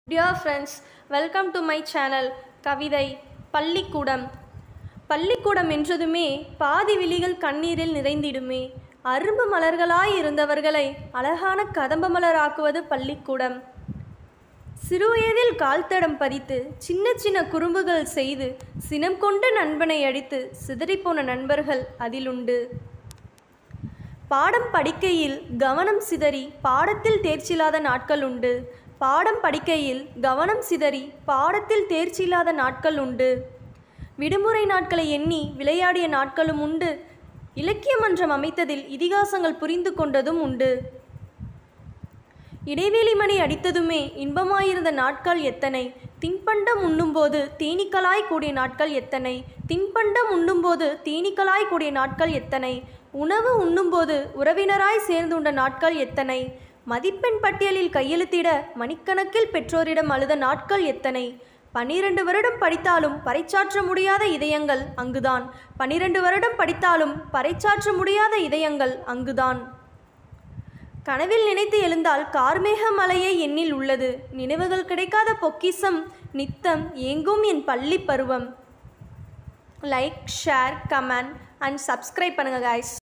dear friends welcome to my channel கவிதை பள்ளிக்கூடம் பள்ளிக்கூடம் என்றதுமே பாதி விழிகள் கண்ணீரில் நிறைந்திடுமே அரும்பு மலர்களாய் இருந்தவர்களை அழகான கதம்ப மலராக்குவது பள்ளிக்கூடம் சிறுவயதில் கால்தடம் பதித்து சின்ன சின்ன குறும்புகள் செய்து சினம் கொண்ட நண்பனை அடித்து சிதறிப்போன நண்பர்கள் அதிலுண்டு பாடம் படிக்கையில் கவனம் சிதறி பாடத்தில் தேர்ச்சியில்லாத நாட்கள் உண்டு பாடம் படிக்கையில் கவனம் சிதறி பாடத்தில் தேர்ச்சியில்லாத நாட்கள் உண்டு விடுமுறை நாட்களை எண்ணி விளையாடிய நாட்களும் உண்டு இலக்கிய மன்றம் அமைத்ததில் இதிகாசங்கள் புரிந்து கொண்டதும் உண்டு இடைவேளி மணி அடித்ததுமே இன்பமாயிருந்த நாட்கள் எத்தனை தின்பண்டம் உண்ணும்போது தேனீக்களாய் கூடிய நாட்கள் எத்தனை தின்பண்டம் உண்ணும்போது தேனீக்களாய் கூடிய நாட்கள் எத்தனை உணவு உண்ணும்போது உறவினராய் சேர்ந்து உண்ட நாட்கள் எத்தனை மதிப்பெண் பட்டியலில் கையெழுத்திட மணிக்கணக்கில் பெற்றோரிடம் அழுத நாட்கள் எத்தனை பனிரெண்டு வருடம் படித்தாலும் பறைச்சாற்ற முடியாத இதயங்கள் அங்குதான் பனிரெண்டு வருடம் படித்தாலும் பறைச்சாற்ற முடியாத இதயங்கள் அங்குதான் கனவில் நினைத்து எழுந்தால் கார்மேக மலையே எண்ணில் உள்ளது நினைவுகள் கிடைக்காத பொக்கிசம் நித்தம் எங்கும் என் பள்ளி பருவம் like share comment and subscribe பண்ணுங்கள் guys